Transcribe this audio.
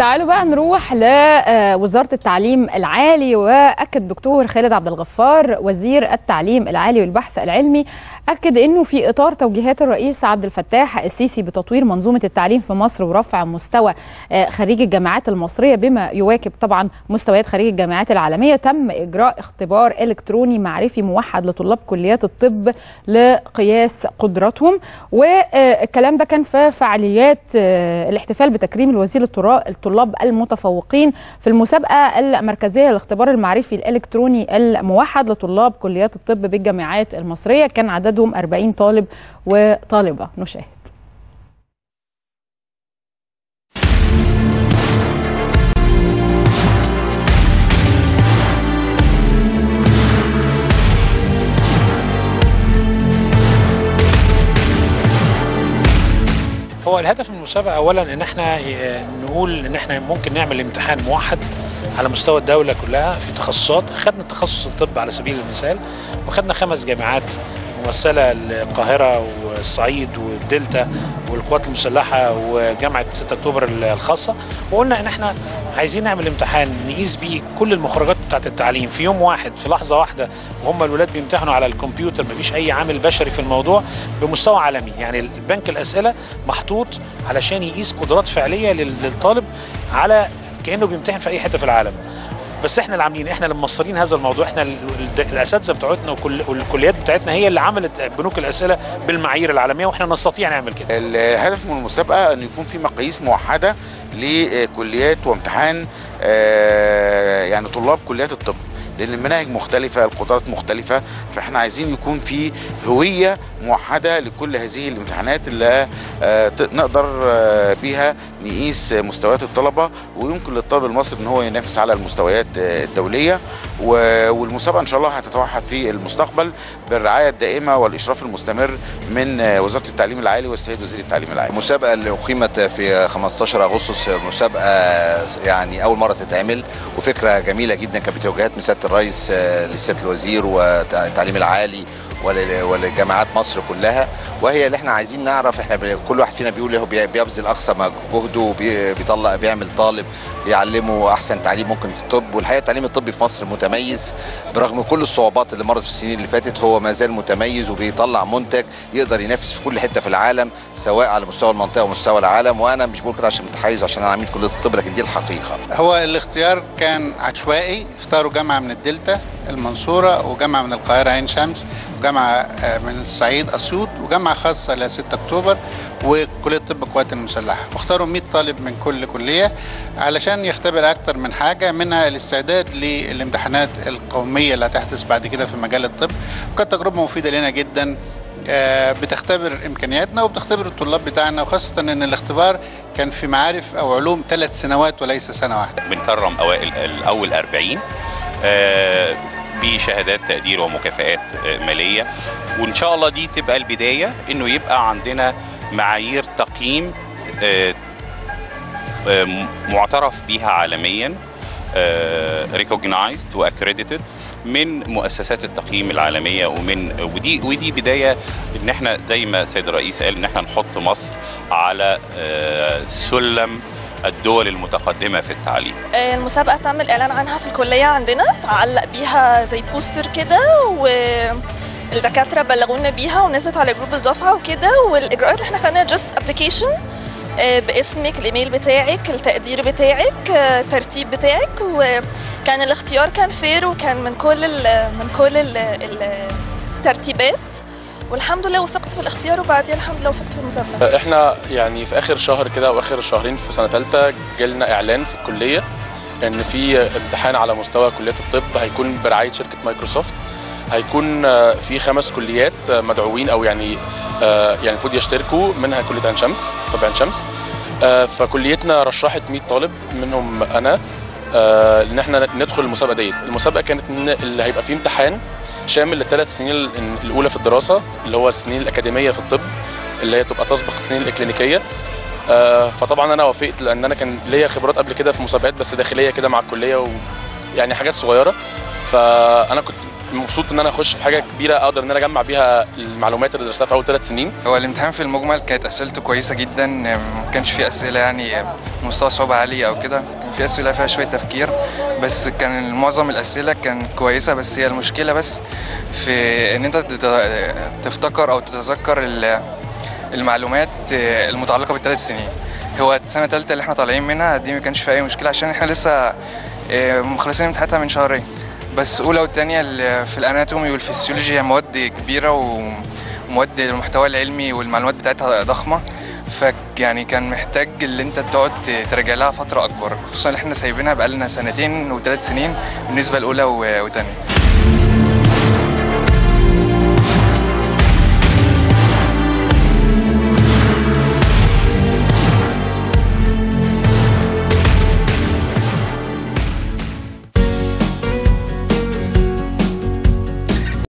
تعالوا بقى نروح لوزارة التعليم العالي وأكد دكتور خالد عبد الغفار وزير التعليم العالي والبحث العلمي أكد أنه في إطار توجيهات الرئيس عبد الفتاح السيسي بتطوير منظومة التعليم في مصر ورفع مستوى خريج الجامعات المصرية بما يواكب طبعا مستويات خريج الجامعات العالمية تم إجراء اختبار إلكتروني معرفي موحد لطلاب كليات الطب لقياس قدراتهم والكلام ده كان في فعاليات الاحتفال بتكريم الوزير الطلاب المتفوقين في المسابقة المركزية للاختبار المعرفي الإلكتروني الموحد لطلاب كليات الطب بالجامعات المصرية كان عددهم 40 طالب وطالبة نشاهد هو الهدف من المسابقه اولا ان احنا نقول ان احنا ممكن نعمل امتحان موحد على مستوى الدوله كلها في تخصصات خدنا تخصص الطب على سبيل المثال وخدنا خمس جامعات ممثله القاهره والصعيد والدلتا والقوات المسلحه وجامعه 6 اكتوبر الخاصه وقلنا ان احنا عايزين نعمل امتحان نقيس بيه كل المخرجات بتاعه التعليم في يوم واحد في لحظه واحده وهم الولاد بيمتحنوا على الكمبيوتر مفيش اي عامل بشري في الموضوع بمستوى عالمي يعني البنك الاسئله محطوط علشان يقيس قدرات فعليه للطالب على كانه بيمتحن في اي حته في العالم بس احنا اللي عاملين احنا اللي موصلين هذا الموضوع احنا الاساتذه بتوعتنا والكليات بتاعتنا هي اللي عملت بنوك الاسئله بالمعايير العالميه واحنا نستطيع نعمل كده الهدف من المسابقه ان يكون في مقاييس موحده لكليات وامتحان يعني طلاب كليات الطب لان المناهج مختلفه القدرات مختلفه فاحنا عايزين يكون في هويه موحده لكل هذه الامتحانات اللي نقدر بيها نقيس مستويات الطلبه ويمكن للطالب المصري ان هو ينافس على المستويات الدوليه والمسابقه ان شاء الله هتتوحد في المستقبل بالرعايه الدائمه والاشراف المستمر من وزاره التعليم العالي والسيد وزير التعليم العالي. المسابقه اللي اقيمت في 15 اغسطس مسابقه يعني اول مره تتعمل وفكره جميله جدا كانت بتوجيهات من سياده الرئيس لسياده الوزير والتعليم العالي ولجامعات مصر كلها وهي اللي احنا عايزين نعرف احنا كل واحد فينا بيقول هو بيبذل اقصى جهده بيطلع بيعمل طالب بيعلمه احسن تعليم ممكن في الطب والحقيقه التعليم الطبي في مصر متميز برغم كل الصعوبات اللي مرت في السنين اللي فاتت هو ما زال متميز وبيطلع منتج يقدر ينافس في كل حته في العالم سواء على مستوى المنطقه ومستوى العالم وانا مش بقول كده عشان متحيز عشان انا عميد كليه الطب لكن دي الحقيقه هو الاختيار كان عشوائي اختاروا جامعه من الدلتا المنصوره وجامعه من القاهره عين شمس وجامعه من الصعيد اسيوط وجامعه خاصه ل 6 اكتوبر وكليه طب القوات المسلحه واختاروا 100 طالب من كل كليه علشان يختبر اكتر من حاجه منها الاستعداد للامتحانات القوميه اللي هتحدث بعد كده في مجال الطب وكانت تجربه مفيده لنا جدا بتختبر امكانياتنا وبتختبر الطلاب بتاعنا وخاصه ان الاختبار كان في معارف او علوم ثلاث سنوات وليس سنه واحده. بنكرم اوائل الاول 40 بشهادات تقدير ومكافآت ماليه وان شاء الله دي تبقى البدايه انه يبقى عندنا معايير تقييم معترف بيها عالميا recognized واكريديتد من مؤسسات التقييم العالميه ومن ودي ودي بدايه ان احنا زي ما السيد الرئيس قال ان احنا نحط مصر على سلم الدول المتقدمه في التعليم. المسابقه تم الاعلان عنها في الكليه عندنا تعلق بيها زي بوستر كده و الدكاتره بلغونا بيها ونزلت على جروب الدفعه وكده والاجراءات اللي احنا خدناها جاست ابلكيشن باسمك الايميل بتاعك التقدير بتاعك الترتيب بتاعك وكان الاختيار كان فير وكان من كل ال من كل ال الترتيبات والحمد لله وفقت في الاختيار وبعدين الحمد لله وفقت في المسابقه احنا يعني في اخر شهر كده او اخر شهرين في سنه ثالثه جالنا اعلان في الكليه ان في امتحان على مستوى كليه الطب هيكون برعايه شركه مايكروسوفت هيكون في خمس كليات مدعوين او يعني يعني المفروض يشتركوا منها كليه عين شمس طب عين شمس فكليتنا رشحت 100 طالب منهم انا ان احنا ندخل المسابقه ديت المسابقه كانت ان اللي هيبقى فيه امتحان شامل للثلاث سنين الاولى في الدراسه اللي هو السنين الاكاديميه في الطب اللي هي تبقى تسبق السنين الاكلينيكيه فطبعا انا وافقت لان انا كان ليا خبرات قبل كده في مسابقات بس داخليه كده مع الكليه ويعني حاجات صغيره فانا كنت مبسوط ان انا اخش في حاجه كبيره اقدر ان انا اجمع بيها المعلومات اللي درستها في اول ثلاث سنين هو الامتحان في المجمل كانت اسئلته كويسه جدا ما كانش فيه اسئله يعني مستوى صعوبة عالي أو كده كان في أسئلة فيها شوية تفكير بس كان معظم الأسئلة كان كويسة بس هي المشكلة بس في إن أنت تت- تفتكر أو تتذكر ال- المعلومات المتعلقة بالثلاث سنين هو السنة التالتة اللي احنا طالعين منها دي ما كانش فيها أي مشكلة عشان احنا لسه آه، مخلصين امتحاناتها من شهرين بس أولى والتانية ال- في الأناتومي والفسيولوجي هي مواد كبيرة ومواد المحتوى العلمي والمعلومات بتاعتها ضخمة ف يعني كان محتاج اللي انت تقعد تراجع لها فترة أكبر خصوصا اللي احنا سايبينها بقالنا سنتين وثلاث سنين بالنسبة لأولى و- وتانية